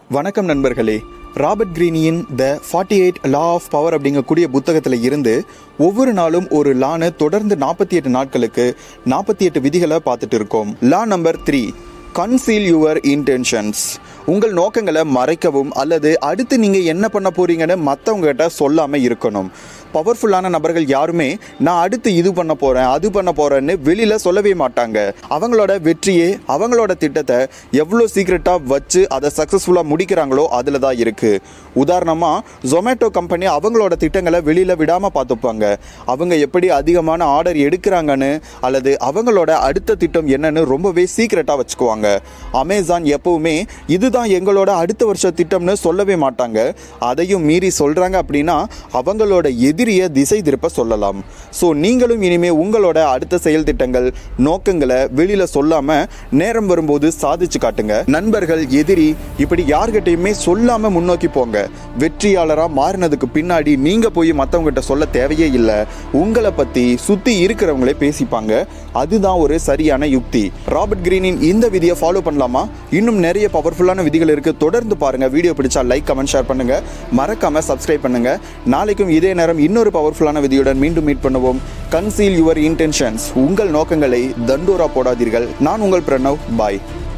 வணக்கம் நண்பர்களே ராபர்ட் கிரீனியின் the forty eight law of power அப்படிங்கக்கூடிய புத்தகத்தில் இருந்து ஒவ்வொரு நாளும் ஒரு லான்னு தொடர்ந்து நாற்பத்தி எட்டு நாட்களுக்கு நாற்பத்தி எட்டு விதிகளை பார்த்துட்டு இருக்கோம் law number three conceal your intentions உங்கள் நோக்கங்களை மறைக்கவும் அல்லது அடுத்து நீங்கள் என்ன பண்ண போறீங்கன்னு மற்றவங்க கிட்ட சொல்லாமல் இருக்கணும் பவர்ஃபுல்லான நபர்கள் யாருமே நான் அடுத்து இது பண்ண போறேன் அது பண்ண போறேன்னு வெளியில சொல்லவே மாட்டாங்க அவங்களோட வெற்றியே அவங்களோட திட்டத்தை எவ்வளோ சீக்கிரட்டா வச்சு அதை சக்சஸ்ஃபுல்லா முடிக்கிறாங்களோ அதுல தான் இருக்கு உதாரணமா ஜொமேட்டோ கம்பெனி அவங்களோட திட்டங்களை வெளியில விடாம பார்த்துப்பாங்க அவங்க எப்படி அதிகமான ஆர்டர் எடுக்கிறாங்கன்னு அல்லது அவங்களோட அடுத்த திட்டம் என்னன்னு ரொம்பவே சீக்கிரட்டா வச்சுக்குவாங்க அமேசான் எப்பவுமே இதுதான் எங்களோட அடுத்த வருஷ திட்டம்னு சொல்லவே மாட்டாங்க அதையும் மீறி சொல்றாங்க அப்படின்னா அவங்களோட எதிரிய திசை திருப்ப சொல்லலாம் ஸோ நீங்களும் இனிமே உங்களோட அடுத்த செயல் திட்டங்கள் நோக்கங்களை வெளியில சொல்லாம நேரம் வரும்போது சாதிச்சு காட்டுங்க நண்பர்கள் எதிரி இப்படி யார்கிட்டயுமே சொல்லாம முன்னோக்கி போங்க வெற்றியாளரா மாறினதுக்கு பின்னாடி நீங்க போய் மற்றவங்ககிட்ட சொல்ல தேவையே இல்லை உங்களை பத்தி சுத்தி இருக்கிறவங்களே பேசிப்பாங்க அதுதான் ஒரு சரியான யுக்தி ராபர்ட் கிரீனின் இந்த விதியை ஃபாலோ பண்ணலாமா இன்னும் நிறைய பவர்ஃபுல்லான விதிகள் இருக்கு தொடர்ந்து பாருங்க வீடியோ பிடிச்சா லைக் கமெண்ட் ஷேர் பண்ணுங்க மறக்காம சப்ஸ்கிரைப் பண்ணுங்க நாளைக்கும் இதே நேரம் இன்னொரு பவர்ஃபுல்லான விதியுடன் மீண்டும் மீட் பண்ணுவோம் கன்சீல் யுவர் இன்டென்ஷன்ஸ் உங்கள் நோக்கங்களை தண்டோரா போடாதீர்கள் நான் உங்கள் பிரணவ் பாய்